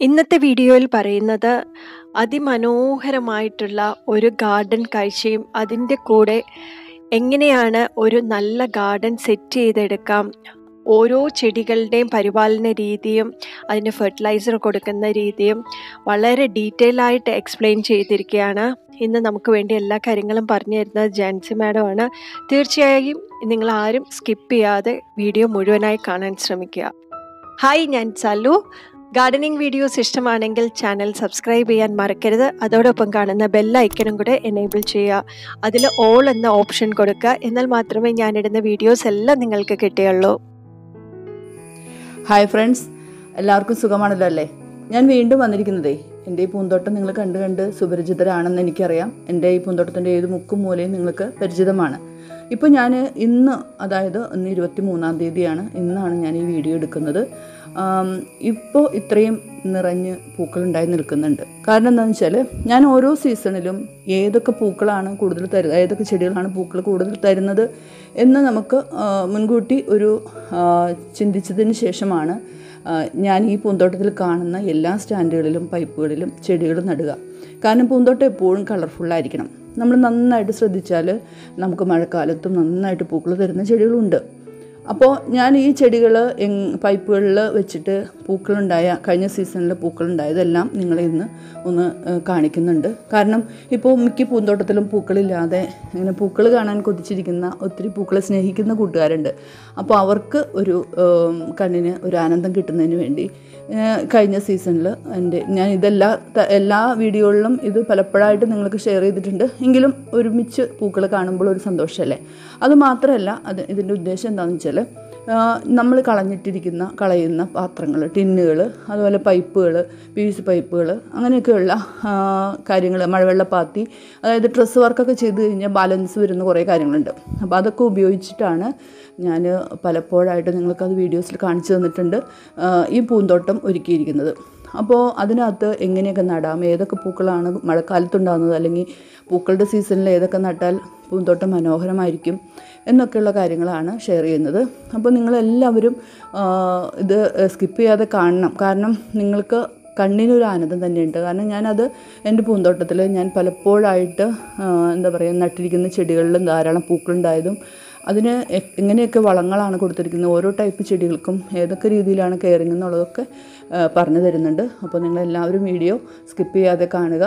ഇന്നത്തെ വീഡിയോയിൽ പറയുന്നത് അതിമനോഹരമായിട്ടുള്ള ഒരു ഗാർഡൻ കാഴ്ചയും അതിൻ്റെ കൂടെ എങ്ങനെയാണ് ഒരു നല്ല ഗാർഡൻ സെറ്റ് ചെയ്തെടുക്കാം ഓരോ ചെടികളുടെയും പരിപാലന രീതിയും അതിന് ഫെർട്ടിലൈസർ കൊടുക്കുന്ന രീതിയും വളരെ ഡീറ്റെയിൽ ആയിട്ട് എക്സ്പ്ലെയിൻ ചെയ്തിരിക്കുകയാണ് ഇന്ന് നമുക്ക് വേണ്ടി എല്ലാ കാര്യങ്ങളും പറഞ്ഞു തരുന്നത് ജാൻസി മാഡമാണ് തീർച്ചയായും നിങ്ങൾ ആരും സ്കിപ്പ് ചെയ്യാതെ വീഡിയോ മുഴുവനായി കാണാൻ ശ്രമിക്കുക ഹായ് ഞാൻ സല്ലു ഗാർഡനിങ് വീഡിയോസ് ഇഷ്ടമാണെങ്കിൽ ചാനൽ സബ്സ്ക്രൈബ് ചെയ്യാൻ മറക്കരുത് അതോടൊപ്പം കാണുന്ന ബെൽ ഐക്കണും കൂടെ എനേബിൾ ചെയ്യുക അതിൽ ഓൾ എന്ന ഓപ്ഷൻ കൊടുക്കുക എന്നാൽ മാത്രമേ ഞാനിടുന്ന വീഡിയോസ് എല്ലാം നിങ്ങൾക്ക് കിട്ടുകയുള്ളൂ ഹായ് ഫ്രണ്ട്സ് എല്ലാവർക്കും സുഖമാണല്ലോ അല്ലേ ഞാൻ വീണ്ടും വന്നിരിക്കുന്നതേ എൻ്റെ ഈ പൂന്തോട്ടം നിങ്ങൾ കണ്ട് കണ്ട് സുപരിചിതരാണെന്ന് എനിക്കറിയാം എൻ്റെ ഈ പൂന്തോട്ടത്തിൻ്റെ ഏത് മുക്കും മൂലയും നിങ്ങൾക്ക് പരിചിതമാണ് ഇപ്പോൾ ഞാൻ ഇന്ന് അതായത് ഇന്ന് ഇരുപത്തി മൂന്നാം തീയതിയാണ് ഇന്നാണ് ഞാൻ ഈ വീഡിയോ എടുക്കുന്നത് ഇപ്പോൾ ഇത്രയും നിറഞ്ഞ് പൂക്കളുണ്ടായി നിൽക്കുന്നുണ്ട് കാരണം എന്താണെന്ന് വെച്ചാൽ ഞാൻ ഓരോ സീസണിലും ഏതൊക്കെ പൂക്കളാണ് കൂടുതൽ തരുന്നത് ഏതൊക്കെ ചെടികളാണ് പൂക്കൾ കൂടുതൽ തരുന്നത് എന്ന് നമുക്ക് മുൻകൂട്ടി ഒരു ചിന്തിച്ചതിന് ശേഷമാണ് ഞാൻ ഈ പൂന്തോട്ടത്തിൽ കാണുന്ന എല്ലാ സ്റ്റാൻഡുകളിലും പൈപ്പുകളിലും ചെടികൾ നടുക കാരണം പൂന്തോട്ടം എപ്പോഴും കളർഫുള്ളായിരിക്കണം നമ്മൾ നന്നായിട്ട് ശ്രദ്ധിച്ചാൽ നമുക്ക് മഴക്കാലത്തും നന്നായിട്ട് പൂക്കൾ തരുന്ന ചെടികളുണ്ട് അപ്പോൾ ഞാൻ ഈ ചെടികൾ പൈപ്പുകളിൽ വെച്ചിട്ട് പൂക്കളുണ്ടായ കഴിഞ്ഞ സീസണിൽ പൂക്കളുണ്ടായതെല്ലാം നിങ്ങളെ ഇന്ന് ഒന്ന് കാണിക്കുന്നുണ്ട് കാരണം ഇപ്പോൾ മിക്ക പൂന്തോട്ടത്തിലും പൂക്കളില്ലാതെ ഇങ്ങനെ പൂക്കൾ കാണാൻ കൊതിച്ചിരിക്കുന്ന ഒത്തിരി പൂക്കളെ സ്നേഹിക്കുന്ന കൂട്ടുകാരുണ്ട് അപ്പോൾ അവർക്ക് ഒരു കണ്ണിന് ഒരു ആനന്ദം കിട്ടുന്നതിന് വേണ്ടി കഴിഞ്ഞ സീസണിൽ എൻ്റെ ഞാൻ ഇതെല്ലാ എല്ലാ വീഡിയോകളിലും ഇത് പലപ്പോഴായിട്ട് നിങ്ങൾക്ക് ഷെയർ ചെയ്തിട്ടുണ്ട് എങ്കിലും ഒരുമിച്ച് പൂക്കൾ കാണുമ്പോൾ ഒരു സന്തോഷമല്ലേ അത് മാത്രമല്ല അത് ഇതിൻ്റെ ഉദ്ദേശം എന്താണെന്ന് വെച്ചാൽ നമ്മൾ കളഞ്ഞിട്ടിരിക്കുന്ന കളയുന്ന പാത്രങ്ങൾ ടിന്നുകൾ അതുപോലെ പൈപ്പുകൾ പി വി സി പൈപ്പുകൾ അങ്ങനെയൊക്കെയുള്ള കാര്യങ്ങൾ മഴവെള്ളപ്പാത്തി അതായത് ഡ്രസ്സ് വർക്കൊക്കെ ചെയ്ത് കഴിഞ്ഞാൽ ബാലൻസ് വരുന്ന കുറേ കാര്യങ്ങളുണ്ട് അപ്പോൾ അതൊക്കെ ഉപയോഗിച്ചിട്ടാണ് ഞാൻ പലപ്പോഴായിട്ട് നിങ്ങൾക്കത് വീഡിയോസിൽ കാണിച്ചു തന്നിട്ടുണ്ട് ഈ പൂന്തോട്ടം ഒരുക്കിയിരിക്കുന്നത് അപ്പോൾ അതിനകത്ത് എങ്ങനെയൊക്കെ നടാം ഏതൊക്കെ പൂക്കളാണ് മഴക്കാലത്തുണ്ടാകുന്നത് അല്ലെങ്കിൽ പൂക്കളുടെ സീസണിൽ ഏതൊക്കെ നട്ടാൽ പൂന്തോട്ടം മനോഹരമായിരിക്കും എന്നൊക്കെയുള്ള കാര്യങ്ങളാണ് ഷെയർ ചെയ്യുന്നത് അപ്പോൾ നിങ്ങളെല്ലാവരും ഇത് സ്കിപ്പ് ചെയ്യാതെ കാണണം കാരണം നിങ്ങൾക്ക് കണ്ണിനൊരു ആനന്ദം തന്നെയുണ്ട് കാരണം ഞാനത് എൻ്റെ പൂന്തോട്ടത്തിൽ ഞാൻ പലപ്പോഴായിട്ട് എന്താ പറയുക നട്ടിരിക്കുന്ന ചെടികളിലും ധാരാളം പൂക്കളുണ്ടായതും അതിന് എങ്ങനെയൊക്കെ വളങ്ങളാണ് കൊടുത്തിരിക്കുന്നത് ഓരോ ടൈപ്പ് ചെടികൾക്കും ഏതൊക്കെ രീതിയിലാണ് കെയറിങ് എന്നുള്ളതൊക്കെ പറഞ്ഞു തരുന്നുണ്ട് അപ്പോൾ നിങ്ങളെല്ലാവരും വീഡിയോ സ്കിപ്പ് ചെയ്യാതെ കാണുക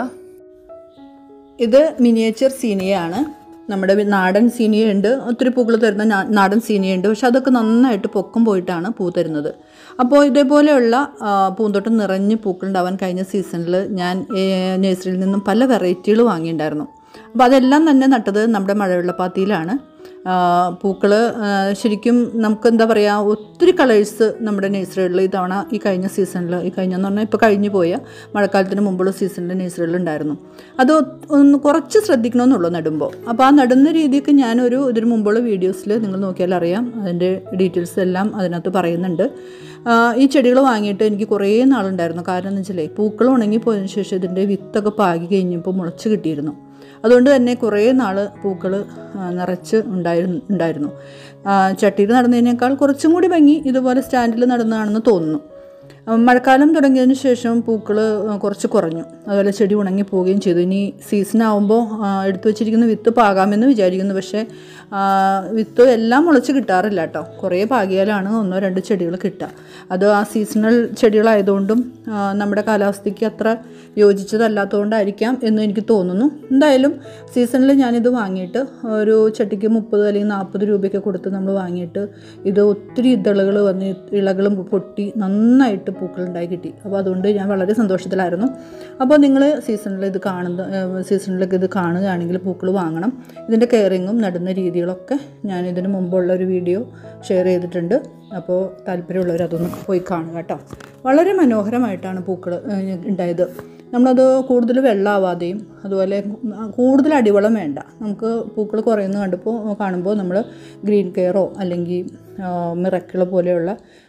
ഇത് മിനിയേച്ചർ സീനിയയാണ് നമ്മുടെ നാടൻ സീനിയ ഉണ്ട് ഒത്തിരി പൂക്കൾ തരുന്ന നാടൻ സീനിയ ഉണ്ട് പക്ഷെ അതൊക്കെ നന്നായിട്ട് പൊക്കം പോയിട്ടാണ് പൂ തരുന്നത് അപ്പോൾ ഇതേപോലെയുള്ള പൂന്തോട്ടം നിറഞ്ഞ് പൂക്കളുണ്ടാവാൻ കഴിഞ്ഞ സീസണിൽ ഞാൻ നഴ്സറിയിൽ നിന്നും പല വെറൈറ്റികൾ വാങ്ങിയിട്ടുണ്ടായിരുന്നു അപ്പോൾ അതെല്ലാം തന്നെ നട്ടത് നമ്മുടെ മഴവെള്ളപ്പാത്തിയിലാണ് പൂക്കൾ ശരിക്കും നമുക്ക് എന്താ പറയുക ഒത്തിരി കളേഴ്സ് നമ്മുടെ നഴ്സറികളിൽ ഇത്തവണ ഈ കഴിഞ്ഞ സീസണിൽ ഈ കഴിഞ്ഞെന്ന് പറഞ്ഞാൽ ഇപ്പോൾ കഴിഞ്ഞു പോയ മഴക്കാലത്തിന് മുമ്പുള്ള സീസണിൽ നഴ്സറികളിൽ ഉണ്ടായിരുന്നു അത് ഒന്ന് കുറച്ച് ശ്രദ്ധിക്കണമെന്നുള്ളൂ നടുമ്പോൾ അപ്പോൾ ആ നടുന്ന രീതിയൊക്കെ ഞാനൊരു ഇതിന് മുമ്പുള്ള വീഡിയോസിൽ നിങ്ങൾ നോക്കിയാൽ അറിയാം അതിൻ്റെ ഡീറ്റെയിൽസ് എല്ലാം അതിനകത്ത് പറയുന്നുണ്ട് ഈ ചെടികൾ വാങ്ങിയിട്ട് എനിക്ക് കുറേ നാളുണ്ടായിരുന്നു കാരണം എന്ന് വെച്ചാൽ പൂക്കൾ ഉണങ്ങി പോയതിന് ശേഷം ഇതിൻ്റെ വിത്തൊക്കെ പാകി കഴിഞ്ഞപ്പോൾ മുളച്ച് കിട്ടിയിരുന്നു അതുകൊണ്ട് തന്നെ കുറേ നാൾ പൂക്കൾ നിറച്ച് ഉണ്ടായിരുന്നു ഉണ്ടായിരുന്നു ചട്ടിയിൽ നടന്നതിനേക്കാൾ കുറച്ചും കൂടി ഭംഗി ഇതുപോലെ സ്റ്റാൻഡിൽ നടന്നതാണെന്ന് തോന്നുന്നു മഴക്കാലം തുടങ്ങിയതിന് ശേഷം പൂക്കൾ കുറച്ച് കുറഞ്ഞു അതുപോലെ ചെടി ഉണങ്ങി പോവുകയും ചെയ്തു ഇനി സീസൺ ആകുമ്പോൾ എടുത്തു വെച്ചിരിക്കുന്ന വിത്ത് പാകാമെന്ന് വിചാരിക്കുന്നു പക്ഷേ വിത്ത് എല്ലാം മുളച്ച് കിട്ടാറില്ല കേട്ടോ കുറേ പാകിയാലാണ് ഒന്നോ രണ്ടോ ചെടികൾ കിട്ടുക അത് ആ സീസണൽ ചെടികളായതുകൊണ്ടും നമ്മുടെ കാലാവസ്ഥയ്ക്ക് അത്ര യോജിച്ചതല്ലാത്തതുകൊണ്ടായിരിക്കാം എന്ന് എനിക്ക് തോന്നുന്നു എന്തായാലും സീസണിൽ ഞാനിത് വാങ്ങിയിട്ട് ഒരു ചട്ടിക്ക് മുപ്പത് അല്ലെങ്കിൽ നാൽപ്പത് രൂപയൊക്കെ കൊടുത്ത് നമ്മൾ വാങ്ങിയിട്ട് ഇത് ഒത്തിരി ഇതളുകൾ വന്ന് ഇളകളും പൊട്ടി നന്നായിട്ട് പൂക്കളുണ്ടായി കിട്ടി അപ്പോൾ അതുകൊണ്ട് ഞാൻ വളരെ സന്തോഷത്തിലായിരുന്നു അപ്പോൾ നിങ്ങൾ സീസണിൽ ഇത് കാണുന്ന സീസണിലൊക്കെ ഇത് കാണുകയാണെങ്കിൽ പൂക്കൾ വാങ്ങണം ഇതിൻ്റെ കെയറിങ്ങും നടുന്ന രീതികളൊക്കെ ഞാൻ ഇതിന് മുമ്പുള്ള ഒരു വീഡിയോ ഷെയർ ചെയ്തിട്ടുണ്ട് അപ്പോൾ താല്പര്യമുള്ളവർ അതൊന്ന് പോയി കാണുക കേട്ടോ വളരെ മനോഹരമായിട്ടാണ് പൂക്കൾ ഉണ്ടായത് നമ്മളത് കൂടുതൽ വെള്ളമാവാതെയും അതുപോലെ കൂടുതൽ അടിവളം വേണ്ട നമുക്ക് പൂക്കൾ കുറയുന്നത് കണ്ടപ്പോൾ കാണുമ്പോൾ നമ്മൾ ഗ്രീൻ കെയറോ അല്ലെങ്കിൽ മിറക്കിള പോലെയുള്ള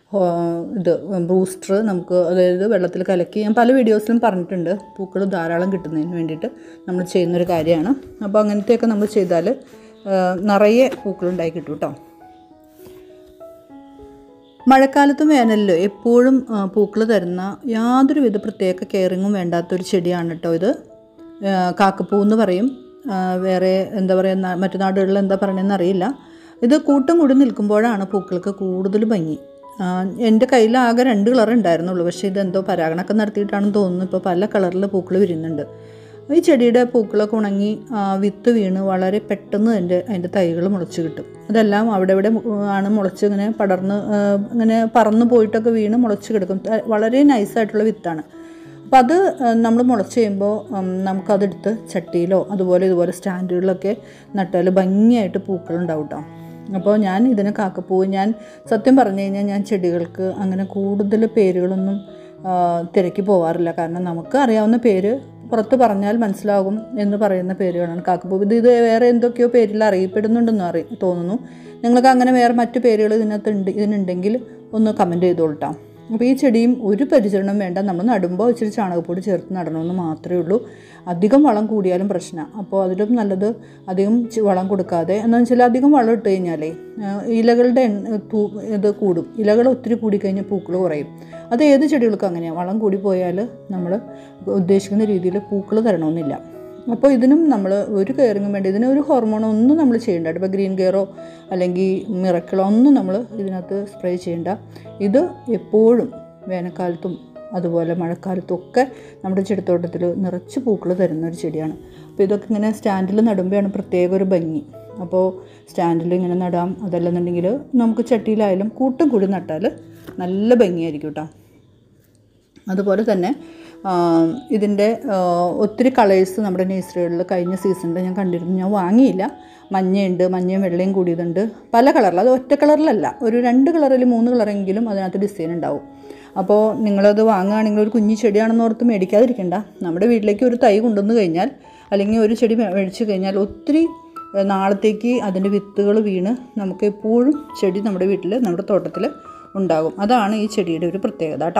ഇത് ബൂസ്റ്റർ നമുക്ക് അതായത് വെള്ളത്തിൽ കലക്കി ഞാൻ പല വീഡിയോസിലും പറഞ്ഞിട്ടുണ്ട് പൂക്കൾ ധാരാളം കിട്ടുന്നതിന് വേണ്ടിയിട്ട് നമ്മൾ ചെയ്യുന്നൊരു കാര്യമാണ് അപ്പോൾ അങ്ങനത്തെയൊക്കെ നമ്മൾ ചെയ്താൽ നിറയെ പൂക്കളുണ്ടായി കിട്ടും കേട്ടോ മഴക്കാലത്തും വേനലിലും എപ്പോഴും പൂക്കൾ തരുന്ന യാതൊരുവിധ പ്രത്യേക കെയറിങ്ങും വേണ്ടാത്തൊരു ചെടിയാണ് കേട്ടോ ഇത് ആ, കാക്കപ്പൂ എന്ന് പറയും ആ, വേറെ എന്താ പറയുക ന- മറ്റു നാടുകളിൽ എന്താ പറയണമെന്ന് അറിയില്ല ഇത് കൂട്ടം കൂടി നിൽക്കുമ്പോഴാണ് പൂക്കൾക്ക് കൂടുതൽ ഭംഗി ആ, എൻ്റെ കയ്യിൽ ആകെ രണ്ട് കളർ ഉണ്ടായിരുന്നുള്ളൂ പക്ഷേ ഇതെന്തോ പരാഗണമൊക്കെ നടത്തിയിട്ടാണെന്ന് തോന്നുന്നു ഇപ്പോൾ പല കളറിൽ പൂക്കൾ വിരിയുന്നുണ്ട് ഈ ചെടിയുടെ പൂക്കളൊക്കെ ഉണങ്ങി ആ, വിത്ത് വീണ് വളരെ പെട്ടെന്ന് അതിൻ്റെ അതിൻ്റെ തൈകൾ മുളച്ച് കിട്ടും അതെല്ലാം അവിടെ ഇവിടെ മു- ആണ് മുളച്ച് ഇങ്ങനെ പടർന്ന് ആ, ഇങ്ങനെ പറന്ന് പോയിട്ടൊക്കെ വീണ് മുളച്ച് കിടക്കും ത- വളരെ നൈസായിട്ടുള്ള വിത്താണ് അപ്പോൾ അത് നമ്മൾ മുളച്ച് കഴിയുമ്പോൾ ഉം, നമുക്കതെടുത്ത് ചട്ടിയിലോ അതുപോലെ ഇതുപോലെ സ്റ്റാൻഡുകളിലൊക്കെ നട്ടാൽ ഭംഗിയായിട്ട് പൂക്കളുണ്ടാവും കേട്ടോ അപ്പോൾ ഞാൻ ഇതിന് കാക്കപ്പൂവ് ഞാൻ സത്യം പറഞ്ഞു കഴിഞ്ഞാൽ ഞാൻ ചെടികൾക്ക് അങ്ങനെ കൂടുതൽ പേരുകളൊന്നും ആ, തിരക്കി പോവാറില്ല കാരണം നമുക്ക് അറിയാവുന്ന പേര് പുറത്ത് പറഞ്ഞാൽ മനസ്സിലാകും എന്ന് പറയുന്ന പേരുകളാണ് കാക്കപ്പൂവ് ഇത് ഇത് വേറെ എന്തൊക്കെയോ പേരിൽ അറിയപ്പെടുന്നുണ്ടെന്ന് അറി തോന്നുന്നു നിങ്ങൾക്ക് അങ്ങനെ വേറെ മറ്റു പേരുകൾ ഇതിനകത്ത് ഉണ്ട് ഇതിനുണ്ടെങ്കിൽ ഒന്ന് കമൻറ്റ് ചെയ്തോളട്ടാം അപ്പോൾ ഈ ചെടിയും ഒരു പരിചരണം വേണ്ട നമ്മൾ നടുമ്പോൾ ഇച്ചിരി ചാണകപ്പൊടി ചേർത്ത് നടണമെന്ന് മാത്രമേ ഉള്ളൂ അധികം വളം കൂടിയാലും പ്രശ്നമാണ് അപ്പോൾ അതിലും നല്ലത് അധികം ചി- വളം കൊടുക്കാതെ എന്താണെന്ന് വെച്ചാൽ അധികം വളം ഇട്ട് കഴിഞ്ഞാലേ ആ, ഇലകളുടെ എണ്ണ തൂ- ഇത് കൂടും ഇലകൾ ഒത്തിരി കൂടിക്കഴിഞ്ഞാൽ പൂക്കൾ കുറയും അത് ഏത് ചെടികൾക്കും അങ്ങനെയാണ് വളം കൂടി പോയാൽ നമ്മൾ ഉദ്ദേശിക്കുന്ന രീതിയിൽ പൂക്കൾ തരണമെന്നില്ല അപ്പോൾ ഇതിനും നമ്മൾ ഒരു കെയറിങ്ങും വേണ്ട ഇതിന് ഒരു ഹോർമോണോ ഒന്നും നമ്മൾ ചെയ്യേണ്ട ഇപ്പോൾ ഗ്രീൻ കെയറോ അല്ലെങ്കിൽ മിറക്കിളോ ഒന്നും നമ്മൾ ഇതിനകത്ത് സ്പ്രേ ചെയ്യേണ്ട ഇത് എപ്പോഴും വേനൽക്കാലത്തും അതുപോലെ മഴക്കാലത്തും ഒക്കെ നമ്മുടെ ചെടിത്തോട്ടത്തിൽ നിറച്ച് പൂക്കൾ തരുന്ന ഒരു ചെടിയാണ് അപ്പോൾ ഇതൊക്കെ ഇങ്ങനെ സ്റ്റാൻഡിൽ നടുമ്പോഴാണ് പ്രത്യേക ഒരു ഭംഗി അപ്പോൾ സ്റ്റാൻഡിൽ ഇങ്ങനെ നടാം അതല്ലെന്നുണ്ടെങ്കിൽ നമുക്ക് ചട്ടിയിലായാലും കൂട്ടം കൂടി നട്ടാൽ നല്ല ഭംഗിയായിരിക്കും കേട്ടോ അതുപോലെ തന്നെ ഇതിൻ്റെ ഒത്തിരി കളേഴ്സ് നമ്മുടെ നേഴ്സറികളിൽ കഴിഞ്ഞ സീസണിൽ ഞാൻ കണ്ടിരുന്നു ഞാൻ വാങ്ങിയില്ല മഞ്ഞയുണ്ട് മഞ്ഞയും വെള്ളയും കൂടിയതുണ്ട് പല കളറിൽ അത് ഒറ്റ കളറിലല്ല ഒരു രണ്ട് കളറിൽ മൂന്ന് കളറെങ്കിലും അതിനകത്ത് ഡിസൈൻ ഉണ്ടാവും അപ്പോൾ നിങ്ങളത് വാങ്ങുകയാണെങ്കിൽ ഒരു കുഞ്ഞു ചെടിയാണെന്ന് ഓർത്ത് മേടിക്കാതിരിക്കണ്ട നമ്മുടെ വീട്ടിലേക്ക് ഒരു തൈ കൊണ്ടുവന്ന് കഴിഞ്ഞാൽ അല്ലെങ്കിൽ ഒരു ചെടി മേ- മേടിച്ച് കഴിഞ്ഞാൽ ഒത്തിരി ഏഹ്, നാളത്തേക്ക് അതിൻ്റെ വിത്തുകൾ വീണ് നമുക്ക് എപ്പോഴും ചെടി നമ്മുടെ വീട്ടിൽ നമ്മുടെ തോട്ടത്തിൽ ഉണ്ടാകും അതാണ് ഈ ചെടിയുടെ ഒരു പ്രത്യേകത കേട്ടോ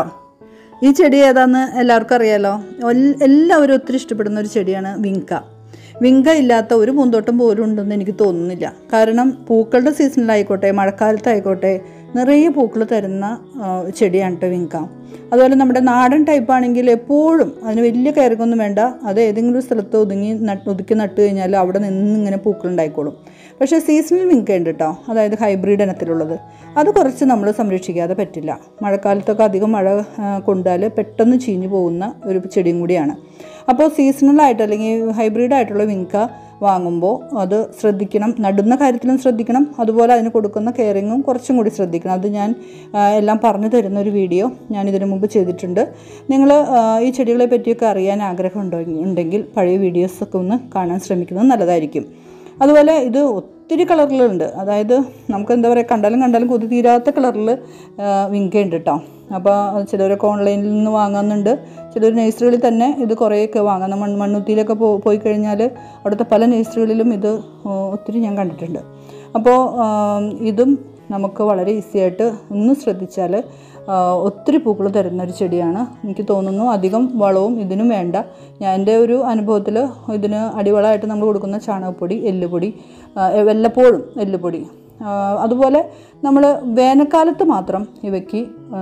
ഈ ചെടി ഏതാന്ന് എല്ലാവർക്കും അറിയാലോ എൽ- എല്ലാവരും ഒത്തിരി ഇഷ്ടപ്പെടുന്ന ഒരു ചെടിയാണ് വിങ്ക വിങ്ക ഇല്ലാത്ത ഒരു പൂന്തോട്ടം പോലും ഉണ്ടെന്ന് എനിക്ക് തോന്നുന്നില്ല കാരണം പൂക്കളുടെ സീസണിലായിക്കോട്ടെ മഴക്കാലത്തായിക്കോട്ടെ നിറയെ പൂക്കൾ തരുന്ന ആ, ചെടിയാണ് കേട്ടോ വിങ്ക അതുപോലെ നമ്മുടെ നാടൻ ടൈപ്പ് ആണെങ്കിൽ എപ്പോഴും അതിന് വലിയ കയറിക്കൊന്നും വേണ്ട അത് ഏതെങ്കിലും ഒരു സ്ഥലത്ത് ഒതുങ്ങി നട്ട് ഒതുക്കി നട്ട് കഴിഞ്ഞാൽ അവിടെ നിന്ന് ഇങ്ങനെ പൂക്കൾ ഉണ്ടായിക്കോളും പക്ഷേ സീസണൽ വിങ്ക ഉണ്ട് കേട്ടോ അതായത് ഹൈബ്രിഡ് ഇനത്തിലുള്ളത് അത് കുറച്ച് നമ്മൾ സംരക്ഷിക്കാതെ പറ്റില്ല മഴക്കാലത്തൊക്കെ അധികം മഴ ആ, കൊണ്ടാൽ പെട്ടെന്ന് ചീഞ്ഞു പോകുന്ന ഒരു ചെടിയും കൂടിയാണ് അപ്പോൾ സീസണലായിട്ട് അല്ലെങ്കിൽ ഹൈബ്രിഡ് ആയിട്ടുള്ള വിങ്ക വാങ്ങുമ്പോൾ അത് ശ്രദ്ധിക്കണം നടുന്ന കാര്യത്തിലും ശ്രദ്ധിക്കണം അതുപോലെ അതിന് കൊടുക്കുന്ന കെയറിങ്ങും കുറച്ചും കൂടി ശ്രദ്ധിക്കണം അത് ഞാൻ ആ, എല്ലാം പറഞ്ഞു തരുന്ന ഒരു വീഡിയോ ഞാൻ ഇതിനു മുമ്പ് ചെയ്തിട്ടുണ്ട് നിങ്ങൾ ഈ ചെടികളെ പറ്റിയൊക്കെ അറിയാൻ ആഗ്രഹം ഉണ്ടോ ഉണ്ടെങ്കിൽ പഴയ വീഡിയോസൊക്കെ ഒന്ന് കാണാൻ ശ്രമിക്കുന്നത് നല്ലതായിരിക്കും അതുപോലെ ഇത് ഒത്തിരി കളറിലുണ്ട് അതായത് നമുക്ക് എന്താ പറയുക കണ്ടാലും കണ്ടാലും കൊതി തീരാത്ത കളറിൽ വിങ്കയുണ്ട് കേട്ടോ അപ്പോൾ ചിലരൊക്കെ ഓൺലൈനിൽ നിന്ന് വാങ്ങുന്നുണ്ട് ചിലർ നഴ്സറികളിൽ തന്നെ ഇത് കുറേയൊക്കെ വാങ്ങാം മൺ മണ്ണുത്തിയിലൊക്കെ പോ പോയി കഴിഞ്ഞാൽ അവിടുത്തെ പല നഴ്സറികളിലും ഇത് ഒത്തിരി ഞാൻ കണ്ടിട്ടുണ്ട് അപ്പോൾ ഇതും നമുക്ക് വളരെ ഈസി ആയിട്ട് ഒന്ന് ശ്രദ്ധിച്ചാൽ ഒത്തിരി പൂക്കൾ തരുന്ന ഒരു ചെടിയാണ് എനിക്ക് തോന്നുന്നു അധികം വളവും ഇതിനും വേണ്ട ഞാൻ എൻ്റെ ഒരു അനുഭവത്തിൽ ഇതിന് അടിവളമായിട്ട് നമ്മൾ കൊടുക്കുന്ന ചാണകപ്പൊടി എല്ലുപൊടി ആ, വല്ലപ്പോഴും എല്ലുപൊടി ആ, അതുപോലെ നമ്മൾ വേനൽക്കാലത്ത് മാത്രം ഇവയ്ക്ക്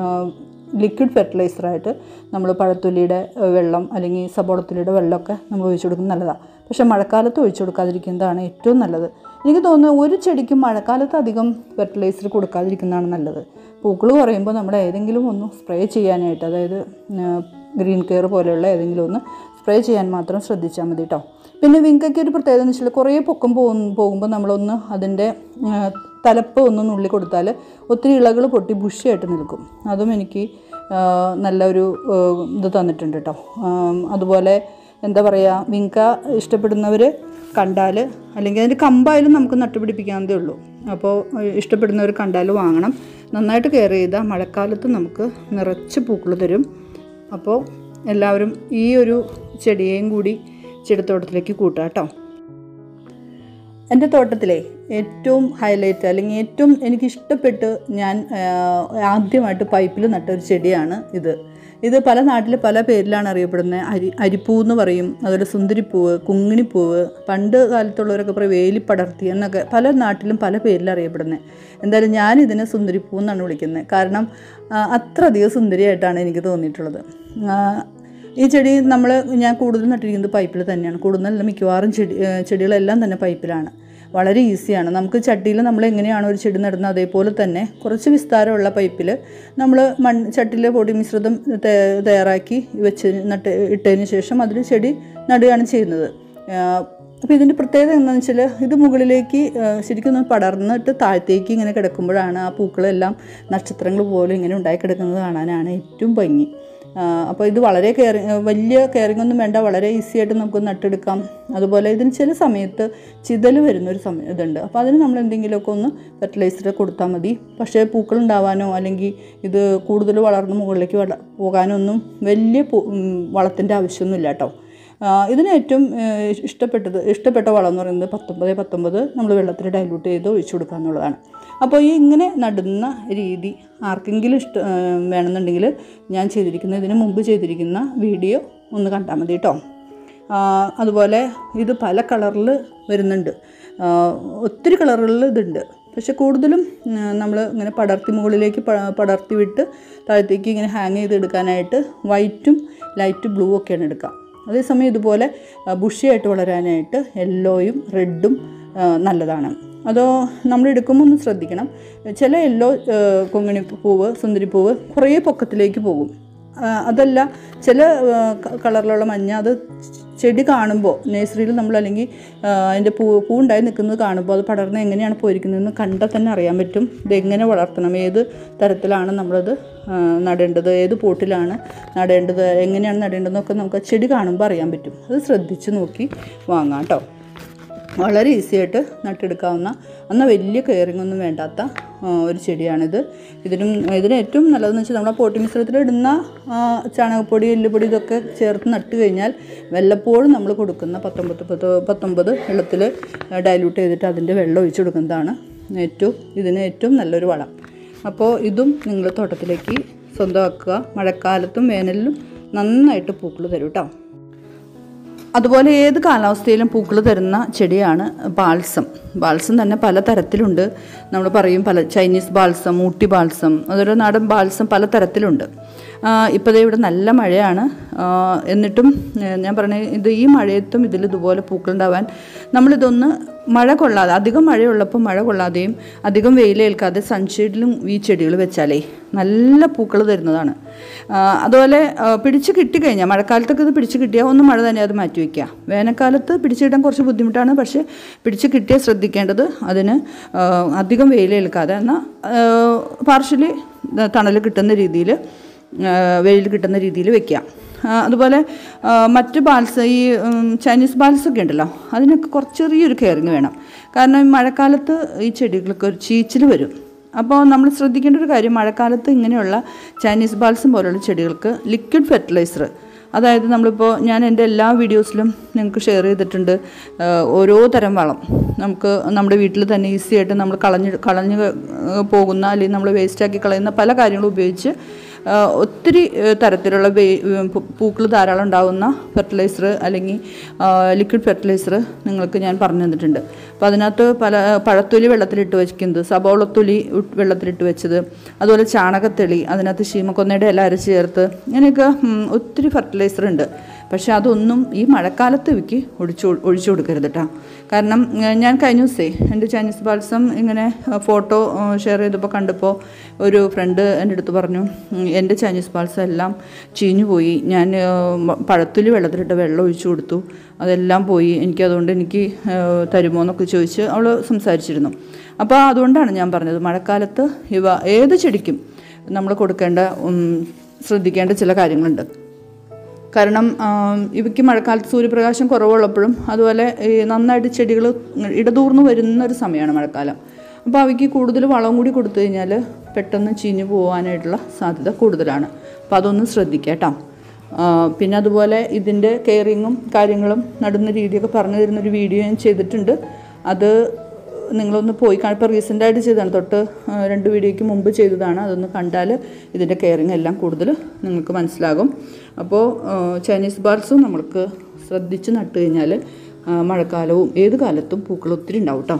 ലിക്വിഡ് ഫെർട്ടിലൈസറായിട്ട് നമ്മൾ പഴത്തൊലിയുടെ ഏഹ്, വെള്ളം അല്ലെങ്കിൽ സബോളത്തൊലിയുടെ വെള്ളമൊക്കെ നമ്മൾ ഒഴിച്ചു കൊടുക്കുന്നത് നല്ലതാണ് പക്ഷേ മഴക്കാലത്ത് ഒഴിച്ചു കൊടുക്കാതിരിക്കുന്നതാണ് ഏറ്റവും നല്ലത് എനിക്ക് തോന്നുന്നു ഒരു ചെടിക്കും മഴക്കാലത്ത് അധികം ഫെർട്ടിലൈസർ കൊടുക്കാതിരിക്കുന്നതാണ് നല്ലത് പൂക്കൾ കുറയുമ്പോൾ നമ്മൾ ഏതെങ്കിലും ഒന്ന് സ്പ്രേ ചെയ്യാനായിട്ട് അതായത് ഗ്രീൻ കെയർ പോലെയുള്ള ഏതെങ്കിലും ഒന്ന് സ്പ്രേ ചെയ്യാൻ മാത്രം ശ്രദ്ധിച്ചാൽ മതി കേട്ടോ പിന്നെ വിങ്കയ്ക്ക് ഒരു പ്രത്യേകത എന്ന് വെച്ചാൽ കുറേ പൊക്കം പോകും പോകുമ്പോൾ നമ്മളൊന്ന് അതിൻ്റെ ആ, തലപ്പ് ഒന്ന് നുള്ളി കൊടുത്താൽ ഒത്തിരി ഇളകൾ പൊട്ടി ബുഷിയായിട്ട് നിൽക്കും അതും എനിക്ക് ആ, നല്ലൊരു ആ, ഇത് തന്നിട്ടുണ്ട് കേട്ടോ ആ, അതുപോലെ എന്താ പറയുക വിങ്ക ഇഷ്ടപ്പെടുന്നവർ കണ്ടാൽ അല്ലെങ്കിൽ അതിൻ്റെ കമ്പായാലും നമുക്ക് നട്ടുപിടിപ്പിക്കാവുന്നതേ ഉള്ളൂ അപ്പോൾ ഇഷ്ടപ്പെടുന്നവർ കണ്ടാൽ വാങ്ങണം നന്നായിട്ട് കെയർ ചെയ്താൽ മഴക്കാലത്ത് നമുക്ക് നിറച്ച് പൂക്കൾ തരും അപ്പോൾ എല്ലാവരും ഈ ഒരു ചെടിയെയും കൂടി ചെടിത്തോട്ടത്തിലേക്ക് കൂട്ടാം കേട്ടോ എൻ്റെ തോട്ടത്തിലെ ഏറ്റവും ഹൈലൈറ്റ് അല്ലെങ്കിൽ ഏറ്റവും എനിക്ക് ഇഷ്ടപ്പെട്ട് ഞാൻ ആ, ആദ്യമായിട്ട് പൈപ്പിൽ നട്ട ഒരു ചെടിയാണ് ഇത് ഇത് പല നാട്ടിൽ പല പേരിലാണ് അറിയപ്പെടുന്നത് അരി അരിപ്പൂ എന്ന് പറയും അതുപോലെ സുന്ദരിപ്പൂവ് കുങ്ങിണിപ്പൂവ് പണ്ട് കാലത്തുള്ളവരൊക്കെ പറയും വേലിപ്പടർത്തി എന്നൊക്കെ പല നാട്ടിലും പല പേരിൽ അറിയപ്പെടുന്നത് എന്തായാലും ഞാൻ ഇതിനെ സുന്ദരിപ്പൂ എന്നാണ് വിളിക്കുന്നത് കാരണം ആ, അത്രയധികം സുന്ദരിയായിട്ടാണ് എനിക്ക് തോന്നിയിട്ടുള്ളത് ആ, ഈ ചെടി നമ്മൾ ഞാൻ കൂടുതൽ നട്ടിരിക്കുന്നത് പൈപ്പിൽ തന്നെയാണ് കൂടുതലല്ല മിക്കവാറും ചെടി ഏ, ചെടികളെല്ലാം തന്നെ പൈപ്പിലാണ് വളരെ ഈസിയാണ് നമുക്ക് ചട്ടിയിൽ നമ്മൾ എങ്ങനെയാണോ ഒരു ചെടി നടുന്നത് അതേപോലെ തന്നെ കുറച്ച് വിസ്താരമുള്ള പൈപ്പിൽ നമ്മൾ മൺ ചട്ടിയിൽ പൊടി മിശ്രിതം തയ്യ- തയ്യാറാക്കി വെച്ച് നട്ട് ഇട്ടതിന് ശേഷം അതിൽ ചെടി നടുകയാണ് ചെയ്യുന്നത് അപ്പോൾ ഇതിൻ്റെ പ്രത്യേകത എന്താണെന്ന് വെച്ചാൽ ഇത് മുകളിലേക്ക് ആ, ശരിക്കും ഒന്ന് പടർന്നിട്ട് താഴത്തേക്ക് ഇങ്ങനെ കിടക്കുമ്പോഴാണ് ആ പൂക്കളെല്ലാം നക്ഷത്രങ്ങൾ പോലെ ഇങ്ങനെ ഉണ്ടായി കിടക്കുന്നത് കാണാനാണ് ഏറ്റവും ഭംഗി അപ്പോൾ ഇത് വളരെ കെയറി വലിയ കെയറിംഗ് ഒന്നും വേണ്ട വളരെ ഈസി ആയിട്ട് നമുക്ക് നട്ടെടുക്കാം അതുപോലെ ഇതിന് ചില സമയത്ത് ചിതൽ വരുന്ന ഒരു സമയം ഇതുണ്ട് അപ്പോൾ അതിന് നമ്മൾ എന്തെങ്കിലുമൊക്കെ ഒന്ന് ഫെർട്ടിലൈസർ കൊടുത്താൽ മതി പക്ഷേ പൂക്കൾ ഉണ്ടാവാനോ അല്ലെങ്കിൽ ഇത് കൂടുതൽ വളർന്ന് മുകളിലേക്ക് വള പോകാനോ ഒന്നും വലിയ വളത്തിൻ്റെ ആവശ്യമൊന്നുമില്ല കേട്ടോ ആ, ഇതിന് ഏറ്റവും ഏഹ്, ഇഷ്ടപ്പെട്ടത് ഇഷ്ടപ്പെട്ട വളം എന്ന് പറയുന്നത് പത്തൊമ്പത് പത്തൊമ്പത് നമ്മൾ വെള്ളത്തിൽ ഡൈലൂട്ട് ചെയ്ത് ഒഴിച്ചു കൊടുക്കുക എന്നുള്ളതാണ് അപ്പോൾ ഈ ഇങ്ങനെ നടുന്ന രീതി ആർക്കെങ്കിലും ഇഷ്ട ഏഹ്, വേണമെന്നുണ്ടെങ്കിൽ ഞാൻ ചെയ്തിരിക്കുന്ന ഇതിന് മുമ്പ് ചെയ്തിരിക്കുന്ന വീഡിയോ ഒന്ന് കണ്ടാൽ മതി കേട്ടോ ആ, അതുപോലെ ഇത് പല കളറിൽ വരുന്നുണ്ട് ആ, ഒത്തിരി കളറുകളിൽ ഇതുണ്ട് പക്ഷെ കൂടുതലും നമ്മൾ ഇങ്ങനെ പടർത്തി മുകളിലേക്ക് പ- പടർത്തി വിട്ട് താഴത്തേക്ക് ഇങ്ങനെ ഹാങ് ചെയ്തെടുക്കാനായിട്ട് വൈറ്റും ലൈറ്റ് ബ്ലൂ ഒക്കെയാണ് എടുക്കുക അതേസമയം ഇതുപോലെ ബുഷിയായിട്ട് വളരാനായിട്ട് യെല്ലോയും റെഡും നല്ലതാണ് അതോ നമ്മൾ എടുക്കുമ്പോൾ ഒന്ന് ശ്രദ്ധിക്കണം ചില യെല്ലോ കൊങ്ങിണി പൂവ് സുന്ദരിപ്പൂവ് കുറേ പൊക്കത്തിലേക്ക് പോകും ആ, അതല്ല ചില ആ, ക- കളറിലുള്ള മഞ്ഞ അത് ചെടി കാണുമ്പോൾ നഴ്സറിയിൽ നമ്മൾ അല്ലെങ്കിൽ ആ, അതിൻ്റെ പൂ പൂ ഉണ്ടായി നിൽക്കുന്നത് കാണുമ്പോൾ അത് പടർന്ന് എങ്ങനെയാണ് പോയിരിക്കുന്നതെന്ന് കണ്ടാൽ തന്നെ അറിയാൻ പറ്റും ഇതെങ്ങനെ വളർത്തണം ഏത് തരത്തിലാണ് നമ്മളത് ആ, നടേണ്ടത് ഏത് പോട്ടിലാണ് നടേണ്ടത് എങ്ങനെയാണ് നടേണ്ടതെന്നൊക്കെ നമുക്ക് ആ ചെടി കാണുമ്പോൾ അറിയാൻ പറ്റും അത് ശ്രദ്ധിച്ച് നോക്കി വാങ്ങാം കേട്ടോ വളരെ ഈസി ആയിട്ട് നട്ടെടുക്കാവുന്ന എന്നാൽ വലിയ കെയറിംഗ് ഒന്നും വേണ്ടാത്ത ആ, ഒരു ചെടിയാണിത് ഇതിനും ഇതിന് ഏറ്റവും നല്ലതെന്ന് വെച്ചാൽ നമ്മൾ ആ പോട്ടി മിശ്രിതത്തിൽ ഇടുന്ന ആ, ചാണകപ്പൊടി എല്ലുപൊടി ഇതൊക്കെ ചേർത്ത് നട്ട് കഴിഞ്ഞാൽ വല്ലപ്പോഴും നമ്മൾ കൊടുക്കുന്ന പത്തൊമ്പത് പത്ത് പത്തൊമ്പത് വെള്ളത്തിൽ ഡൈല്യൂട്ട് ചെയ്തിട്ട് അതിൻ്റെ വെള്ളം ഒഴിച്ചു കൊടുക്കുന്നതാണ് ഏറ്റവും ഇതിന് ഏറ്റവും നല്ലൊരു വളം അപ്പോൾ ഇതും നിങ്ങൾ തോട്ടത്തിലേക്ക് സ്വന്തമാക്കുക മഴക്കാലത്തും വേനലിലും നന്നായിട്ട് പൂക്കൾ തരും കേട്ടോ അതുപോലെ ഏത് കാലാവസ്ഥയിലും പൂക്കൾ തരുന്ന ചെടിയാണ് ബാൽസം ബാൽസം തന്നെ പല തരത്തിലുണ്ട് നമ്മൾ പറയും പല ചൈനീസ് ബാൽസം ഊട്ടി ബാൽസം അതുപോലെ നാടൻ ബാൽസം പല തരത്തിലുണ്ട് ഇപ്പോൾ ദേ ഇവിടെ നല്ല മഴയാണ് ആ, എന്നിട്ടും ഏ, ഞാൻ പറഞ്ഞ ഇത് ഈ മഴയത്തും ഇതിൽ ഇതുപോലെ പൂക്കളുണ്ടാവാൻ നമ്മളിതൊന്ന് മഴ കൊള്ളാതെ അധികം മഴയുള്ളപ്പോൾ മഴ കൊള്ളാതെയും അധികം വെയിലേൽക്കാതെ സൺഷെയ്ഡിലും ഈ ചെടികൾ വെച്ചാലേ നല്ല പൂക്കൾ തരുന്നതാണ് ആ, അതുപോലെ ആ, പിടിച്ച് കിട്ടിക്കഴിഞ്ഞാൽ മഴക്കാലത്തൊക്കെ ഇത് പിടിച്ച് കിട്ടിയാൽ ഒന്ന് മഴ തന്നെ അത് മാറ്റി വയ്ക്കുക വേനൽക്കാലത്ത് പിടിച്ച് കിട്ടാൻ കുറച്ച് ബുദ്ധിമുട്ടാണ് പക്ഷേ പിടിച്ച് കിട്ടിയാൽ ശ്രദ്ധിക്കേണ്ടത് അതിന് ആ, അധികം വെയിലേൽക്കാതെ എന്നാൽ പാർഷ്യലി തണൽ കിട്ടുന്ന രീതിയിൽ വെയിൽ കിട്ടുന്ന രീതിയിൽ വെക്കുക ആ, അതുപോലെ ആ, മറ്റ് ബാൽസ് ഈ ഉം, ചൈനീസ് ബാൽസ് ഒക്കെ ഉണ്ടല്ലോ അതിനൊക്കെ കുറച്ച് ചെറിയൊരു കെയറിങ് വേണം കാരണം ഈ മഴക്കാലത്ത് ഈ ചെടികൾക്ക് ഒരു ചീച്ചിൽ വരും അപ്പോൾ നമ്മൾ ശ്രദ്ധിക്കേണ്ട ഒരു കാര്യം മഴക്കാലത്ത് ഇങ്ങനെയുള്ള ചൈനീസ് ബാൽസം പോലുള്ള ചെടികൾക്ക് ലിക്വിഡ് ഫെർട്ടിലൈസർ അതായത് നമ്മളിപ്പോൾ ഞാൻ എൻ്റെ എല്ലാ വീഡിയോസിലും നിങ്ങൾക്ക് ഷെയർ ചെയ്തിട്ടുണ്ട് ആ, ഓരോ തരം വളം നമുക്ക് നമ്മുടെ വീട്ടിൽ തന്നെ ഈസി ആയിട്ട് നമ്മൾ കളഞ്ഞ് കളഞ്ഞ് പോകുന്ന അല്ലെങ്കിൽ നമ്മൾ വേസ്റ്റാക്കി കളയുന്ന പല കാര്യങ്ങളും ഉപയോഗിച്ച് ആ, ഒത്തിരി ആ, തരത്തിലുള്ള പൂക്കൾ ധാരാളം ഉണ്ടാകുന്ന ഫെർട്ടിലൈസർ അല്ലെങ്കിൽ ലിക്വിഡ് ഫെർട്ടിലൈസർ നിങ്ങൾക്ക് ഞാൻ പറഞ്ഞു തന്നിട്ടുണ്ട് അപ്പോൾ അതിനകത്ത് പല പഴത്തൊലി വെള്ളത്തിലിട്ട് വെക്കുന്നത് സബോളത്തൊലി ഉ- വെള്ളത്തിലിട്ട് വെച്ചത് അതുപോലെ ചാണകത്തെളി അതിനകത്ത് ശീമക്കൊന്നയുടെ ഇല അരച്ച് ചേർത്ത് ഇങ്ങനെയൊക്കെ ഉം, ഒത്തിരി ഫെർട്ടിലൈസർ ഉണ്ട് പക്ഷേ അതൊന്നും ഈ മഴക്കാലത്ത് ഇവയ്ക്ക് ഒഴിച്ചു ഒഴിച്ചു കൊടുക്കരുത് കേട്ടോ കാരണം ഏ, ഞാൻ കഴിഞ്ഞ ദിവസേ എൻ്റെ ചൈനീസ് ബാൽസം ഇങ്ങനെ ഫോട്ടോ ഷെയർ ചെയ്തപ്പോൾ കണ്ടപ്പോൾ ഒരു ഫ്രണ്ട് എൻ്റെ അടുത്ത് പറഞ്ഞു "ഉം, എൻ്റെ ചൈനീസ് ബാൽസം എല്ലാം ചീഞ്ഞു പോയി ഞാൻ ഏ, മ- പഴത്തുലി വെള്ളത്തിലിട്ട് വെള്ളം ഒഴിച്ചു കൊടുത്തു അതെല്ലാം പോയി എനിക്കതുകൊണ്ട് എനിക്ക് ഏ, തരുമോ എന്നൊക്കെ ചോദിച്ച് അവൾ സംസാരിച്ചിരുന്നു അപ്പോൾ അതുകൊണ്ടാണ് ഞാൻ പറഞ്ഞത് മഴക്കാലത്ത് ഇവ ഏത് ചെടിക്കും നമ്മൾ കൊടുക്കേണ്ട ഉം, ശ്രദ്ധിക്കേണ്ട ചില കാര്യങ്ങളുണ്ട് കാരണം ആം, ഇവയ്ക്ക് മഴക്കാലത്ത് സൂര്യപ്രകാശം കുറവുള്ളപ്പോഴും അതുപോലെ ഈ നന്നായിട്ട് ചെടികൾ ഇടതൂർന്ന് വരുന്ന ഒരു സമയമാണ് മഴക്കാലം അപ്പോൾ അവയ്ക്ക് കൂടുതൽ വളം കൂടി കൊടുത്തു കഴിഞ്ഞാൽ പെട്ടെന്ന് ചീഞ്ഞു പോകാനായിട്ടുള്ള സാധ്യത കൂടുതലാണ് അപ്പോൾ അതൊന്ന് ശ്രദ്ധിക്കുക കേട്ടോ ആ, പിന്നെ അതുപോലെ ഇതിൻ്റെ കെയറിങ്ങും കാര്യങ്ങളും നടുന്ന രീതിയൊക്കെ പറഞ്ഞു തരുന്നൊരു വീഡിയോ ഞാൻ ചെയ്തിട്ടുണ്ട് അത് നിങ്ങളൊന്ന് പോയി കാണാം ഇപ്പോൾ റീസെൻ്റായിട്ട് ചെയ്തതാണ് തൊട്ട് ആ, രണ്ട് വീഡിയോയ്ക്ക് മുമ്പ് ചെയ്തതാണ് അതൊന്ന് കണ്ടാൽ ഇതിൻ്റെ കെയറിങ് എല്ലാം കൂടുതൽ നിങ്ങൾക്ക് മനസ്സിലാകും അപ്പോൾ ആ, ചൈനീസ് ബാർസും നമ്മൾക്ക് ശ്രദ്ധിച്ച് നട്ട് കഴിഞ്ഞാൽ ആ, മഴക്കാലവും ഏത് കാലത്തും പൂക്കൾ ഒത്തിരി ഉണ്ടാവും കേട്ടോ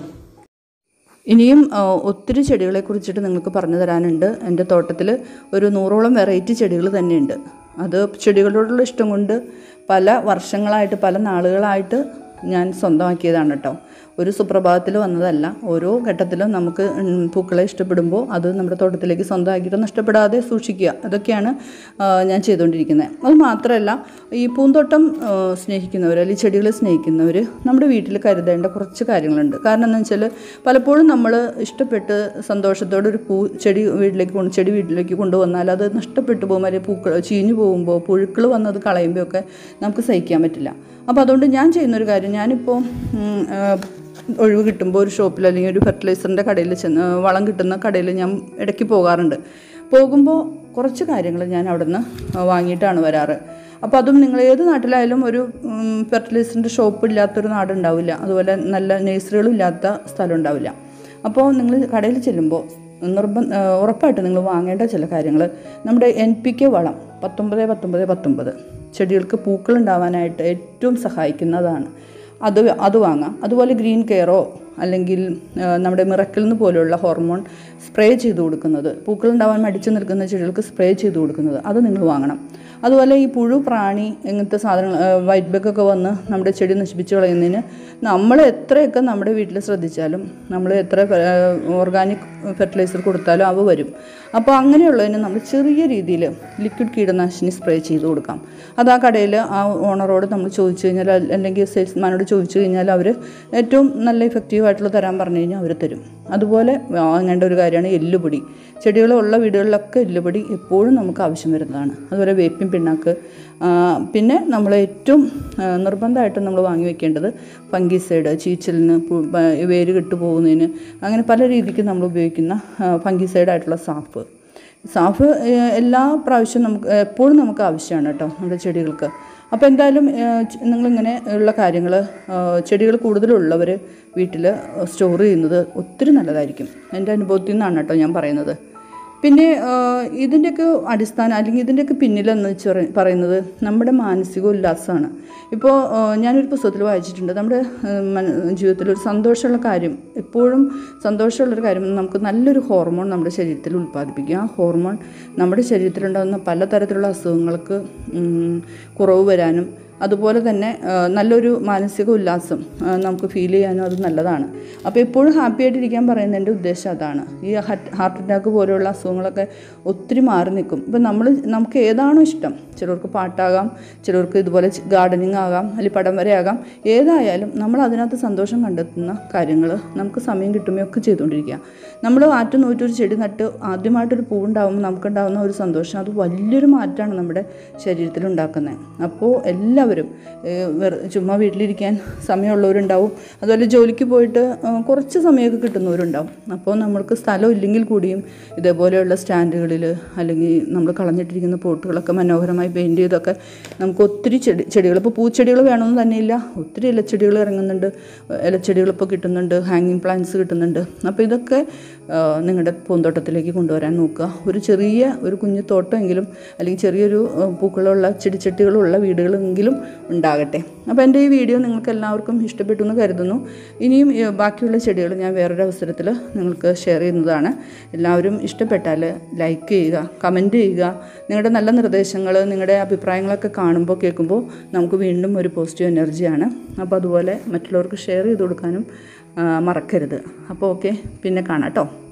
ഇനിയും ആ, ഒത്തിരി ചെടികളെ കുറിച്ചിട്ട് നിങ്ങൾക്ക് പറഞ്ഞു തരാനുണ്ട് എൻ്റെ തോട്ടത്തിൽ ഒരു നൂറോളം വെറൈറ്റി ചെടികൾ തന്നെയുണ്ട് അത് ചെടികളോടുള്ള ഇഷ്ടം കൊണ്ട് പല വർഷങ്ങളായിട്ട് പല നാളുകളായിട്ട് ഞാൻ സ്വന്തമാക്കിയതാണ് കേട്ടോ ഒരു സുപ്രഭാതത്തിൽ വന്നതല്ല ഓരോ ഘട്ടത്തിലും നമുക്ക് ഉം, പൂക്കളെ ഇഷ്ടപ്പെടുമ്പോൾ അത് നമ്മുടെ തോട്ടത്തിലേക്ക് സ്വന്തമാക്കിയിട്ട് നഷ്ടപ്പെടാതെ സൂക്ഷിക്കുക അതൊക്കെയാണ് ആ, ഞാൻ ചെയ്തുകൊണ്ടിരിക്കുന്നത് അത് മാത്രമല്ല ഈ പൂന്തോട്ടം ആ, സ്നേഹിക്കുന്നവർ അല്ലെങ്കിൽ ചെടികളെ സ്നേഹിക്കുന്നവർ നമ്മുടെ വീട്ടിൽ കരുതേണ്ട കുറച്ച് കാര്യങ്ങളുണ്ട് കാരണം എന്താ വെച്ചാൽ പലപ്പോഴും നമ്മൾ ഇഷ്ടപ്പെട്ട് സന്തോഷത്തോടെ ഒരു പൂ ചെടി വീട്ടിലേക്ക് കൊണ്ട് ചെടി വീട്ടിലേക്ക് കൊണ്ടുവന്നാൽ അത് നഷ്ടപ്പെട്ടു പോകുമ്പോൾ അല്ലെങ്കിൽ പൂക്കൾ ചീഞ്ഞു പോകുമ്പോൾ പുഴുക്കൾ വന്നത് കളയുമ്പോൾ ഒക്കെ നമുക്ക് സഹിക്കാൻ പറ്റില്ല അപ്പോൾ അതുകൊണ്ട് ഞാൻ ചെയ്യുന്നൊരു കാര്യം ഞാനിപ്പോൾ ഉം, ആ, ഒഴിവ് കിട്ടുമ്പോൾ ഒരു ഷോപ്പിൽ അല്ലെങ്കിൽ ഒരു ഫെർട്ടിലൈസറിൻ്റെ കടയിൽ ചെന്ന് വളം കിട്ടുന്ന കടയിൽ ഞാൻ ഇടയ്ക്ക് പോകാറുണ്ട് പോകുമ്പോൾ കുറച്ച് കാര്യങ്ങൾ ഞാൻ അവിടെ നിന്ന് വാങ്ങിയിട്ടാണ് വരാറ് അപ്പോൾ അതും നിങ്ങൾ ഏത് നാട്ടിലായാലും ഒരു ഫെർട്ടിലൈസറിൻ്റെ ഷോപ്പ് ഇല്ലാത്തൊരു നാടുണ്ടാവില്ല അതുപോലെ നല്ല നഴ്സറികളും ഇല്ലാത്ത സ്ഥലം ഉണ്ടാവില്ല അപ്പോൾ നിങ്ങൾ കടയിൽ ചെല്ലുമ്പോൾ നിർബന്ധ ആ, ഉറപ്പായിട്ട് നിങ്ങൾ വാങ്ങേണ്ട ചില കാര്യങ്ങൾ നമ്മുടെ എൻ പി കെ വളം പത്തൊമ്പത് പത്തൊമ്പത് പത്തൊമ്പത് ചെടികൾക്ക് പൂക്കൾ ഉണ്ടാവാനായിട്ട് ഏറ്റവും സഹായിക്കുന്നതാണ് അത് അത് വാങ്ങാം അതുപോലെ ഗ്രീൻ കെയറോ അല്ലെങ്കിൽ ആ, നമ്മുടെ മിറക്കിൾന്ന് പോലെയുള്ള ഹോർമോൺ സ്പ്രേ ചെയ്ത് കൊടുക്കുന്നത് പൂക്കൾ ഉണ്ടാവാൻ മടിച്ചു നിൽക്കുന്ന ചെടികൾക്ക് സ്പ്രേ ചെയ്ത് കൊടുക്കുന്നത് അത് നിങ്ങൾ വാങ്ങണം അതുപോലെ ഈ പുഴു പ്രാണി ഇങ്ങനത്തെ സാധനങ്ങൾ വൈറ്റ് ബെഗൊക്കെ വന്ന് നമ്മുടെ ചെടി നശിപ്പിച്ച് കളയുന്നതിന് നമ്മൾ എത്രയൊക്കെ നമ്മുടെ വീട്ടിൽ ശ്രദ്ധിച്ചാലും നമ്മൾ എത്ര ഓർഗാനിക് ഫെർട്ടിലൈസർ കൊടുത്താലും അവ വരും അപ്പോൾ അങ്ങനെയുള്ളതിന് നമ്മൾ ചെറിയ രീതിയിൽ ലിക്വിഡ് കീടനാശിനി സ്പ്രേ ചെയ്ത് കൊടുക്കാം അത് ആ കടയിൽ ആ ഓണറോട് നമ്മൾ ചോദിച്ചു കഴിഞ്ഞാൽ അല്ല- അല്ലെങ്കിൽ സെയിൽസ്മാനോട് ചോദിച്ചു കഴിഞ്ഞാൽ അവർ ഏറ്റവും നല്ല ഇഫക്റ്റീവായിട്ടുള്ള തരാൻ പറഞ്ഞു കഴിഞ്ഞാൽ അവർ തരും അതുപോലെ വാങ്ങേണ്ട ഒരു കാര്യമാണ് എല്ലുപൊടി ചെടികളുള്ള വീടുകളിലൊക്കെ എല്ലുപൊടി എപ്പോഴും നമുക്ക് ആവശ്യം വരുന്നതാണ് അതുപോലെ വേപ്പിൻ പിണ്ണാക്ക് ആ, പിന്നെ നമ്മൾ ഏറ്റവും ആ, നിർബന്ധമായിട്ടും നമ്മൾ വാങ്ങി വെക്കേണ്ടത് ഫംഗിസൈഡ് ചീച്ചലിന് പു- പ- വേര് കെട്ടു പോകുന്നതിന് അങ്ങനെ പല രീതിക്ക് നമ്മൾ ഉപയോഗിക്കുന്ന ഫംഗിസൈഡ് ആയിട്ടുള്ള സാഫ് സാഫ് ഏഹ്, എല്ലാ പ്രാവശ്യവും നമുക്ക് എപ്പോഴും നമുക്ക് ആവശ്യമാണ് കേട്ടോ നമ്മുടെ ചെടികൾക്ക് അപ്പോൾ എന്തായാലും ഏഹ്, ച- നിങ്ങളിങ്ങനെ ഉള്ള കാര്യങ്ങൾ ചെടികൾ കൂടുതലുള്ളവർ വീട്ടിൽ സ്റ്റോർ ചെയ്യുന്നത് ഒത്തിരി നല്ലതായിരിക്കും എൻ്റെ അനുഭവത്തിൽ നിന്നാണ് കേട്ടോ ഞാൻ പറയുന്നത് പിന്നെ ആഹ്, ഇതിൻ്റെയൊക്കെ അടിസ്ഥാനം അല്ലെങ്കിൽ ഇതിൻ്റെയൊക്കെ പിന്നിലെന്ന് വെച്ച് പറ- പറയുന്നത് നമ്മുടെ മാനസിക ഉല്ലാസമാണ് ഇപ്പോൾ ആഹ്, ഞാനൊരു പുസ്തകത്തിൽ വായിച്ചിട്ടുണ്ട് നമ്മുടെ ആഹ്, മന- ജീവിതത്തിൽ ഒരു സന്തോഷമുള്ള കാര്യം എപ്പോഴും സന്തോഷമുള്ളൊരു കാര്യം നമുക്ക് നല്ലൊരു ഹോർമോൺ നമ്മുടെ ശരീരത്തിൽ ഉൽപ്പാദിപ്പിക്കുക ആ ഹോർമോൺ നമ്മുടെ ശരീരത്തിലുണ്ടാകുന്ന പലതരത്തിലുള്ള അസുഖങ്ങൾക്ക് ഉം, കുറവ് വരാനും അതുപോലെ തന്നെ ആ, നല്ലൊരു മാനസിക ഉല്ലാസം ആ, നമുക്ക് ഫീൽ ചെയ്യാനും അത് നല്ലതാണ് അപ്പോൾ എപ്പോഴും ഹാപ്പി ആയിട്ടിരിക്കാൻ പറയുന്നതിൻ്റെ ഉദ്ദേശം അതാണ് ഈ ഹാർട്ട് ഹാർട്ട് അറ്റാക്ക് പോലെയുള്ള അസുഖങ്ങളൊക്കെ ഒത്തിരി മാറി നിൽക്കും ഇപ്പം നമ്മൾ നമുക്ക് ഏതാണോ ഇഷ്ടം ചിലർക്ക് പാട്ടാകാം ചിലർക്ക് ഇതുപോലെ ഗാർഡനിങ് ആകാം അല്ലെങ്കിൽ പടം വരെയാകാം ഏതായാലും നമ്മൾ അതിനകത്ത് സന്തോഷം കണ്ടെത്തുന്ന കാര്യങ്ങൾ നമുക്ക് സമയം കിട്ടുമ്പോൾ ഒക്കെ ചെയ്തുകൊണ്ടിരിക്കുക നമ്മൾ ആറ്റു നൂറ്റൊരു ചെടി നട്ട് ആദ്യമായിട്ടൊരു പൂവുണ്ടാകുമ്പോൾ നമുക്കുണ്ടാകുന്ന ഒരു സന്തോഷം അത് വലിയൊരു മാറ്റമാണ് നമ്മുടെ ശരീരത്തിൽ ഉണ്ടാക്കുന്നത് അപ്പോൾ എല്ലാവരും ഏഹ്, വെറു ചുമ്മാ വീട്ടിലിരിക്കാൻ സമയമുള്ളവരുണ്ടാവും അതുപോലെ ജോലിക്ക് പോയിട്ട് ആ, കുറച്ച് സമയമൊക്കെ കിട്ടുന്നവരുണ്ടാവും അപ്പോൾ നമ്മൾക്ക് സ്ഥലം ഇല്ലെങ്കിൽ കൂടിയും ഇതേപോലെയുള്ള സ്റ്റാൻഡുകളിൽ അല്ലെങ്കിൽ നമ്മൾ കളഞ്ഞിട്ടിരിക്കുന്ന പോട്ടുകളൊക്കെ മനോഹരമായി പെയിൻറ്റ് ചെയ്തൊക്കെ നമുക്ക് ഒത്തിരി ചെടി ചെടികൾ ഇപ്പോൾ പൂച്ചെടികൾ വേണമെന്ന് തന്നെയില്ല ഒത്തിരി ഇലച്ചെടികൾ ഇറങ്ങുന്നുണ്ട് ഇലച്ചെടികൾ ഇപ്പോൾ കിട്ടുന്നുണ്ട് ഹാങ്ങിങ് പ്ലാന്റ്സ് കിട്ടുന്നുണ്ട് അപ്പോൾ ഇതൊക്കെ ആ, നിങ്ങളുടെ പൂന്തോട്ടത്തിലേക്ക് കൊണ്ടുവരാൻ നോക്കുക ഒരു ചെറിയ ഒരു കുഞ്ഞു തോട്ടമെങ്കിലും അല്ലെങ്കിൽ ചെറിയൊരു ആ, പൂക്കളുള്ള ചെടിച്ചട്ടികളുള്ള വീടുകളെങ്കിലും ഉണ്ടാകട്ടെ അപ്പോൾ എൻ്റെ ഈ വീഡിയോ നിങ്ങൾക്ക് എല്ലാവർക്കും ഇഷ്ടപ്പെട്ടു എന്ന് കരുതുന്നു ഇനിയും ഈ ബാക്കിയുള്ള ചെടികൾ ഞാൻ വേറൊരു അവസരത്തിൽ നിങ്ങൾക്ക് ഷെയർ ചെയ്യുന്നതാണ് എല്ലാവരും ഇഷ്ടപ്പെട്ടാൽ ലൈക്ക് ചെയ്യുക കമൻറ്റ് ചെയ്യുക നിങ്ങളുടെ നല്ല നിർദ്ദേശങ്ങൾ നിങ്ങളുടെ അഭിപ്രായങ്ങളൊക്കെ കാണുമ്പോൾ കേൾക്കുമ്പോൾ നമുക്ക് വീണ്ടും ഒരു പോസിറ്റീവ് എനർജിയാണ് അപ്പോൾ അതുപോലെ മറ്റുള്ളവർക്ക് ഷെയർ ചെയ്ത് കൊടുക്കാനും ആ, മറക്കരുത് അപ്പോൾ ഓക്കെ പിന്നെ കാണാം കേട്ടോ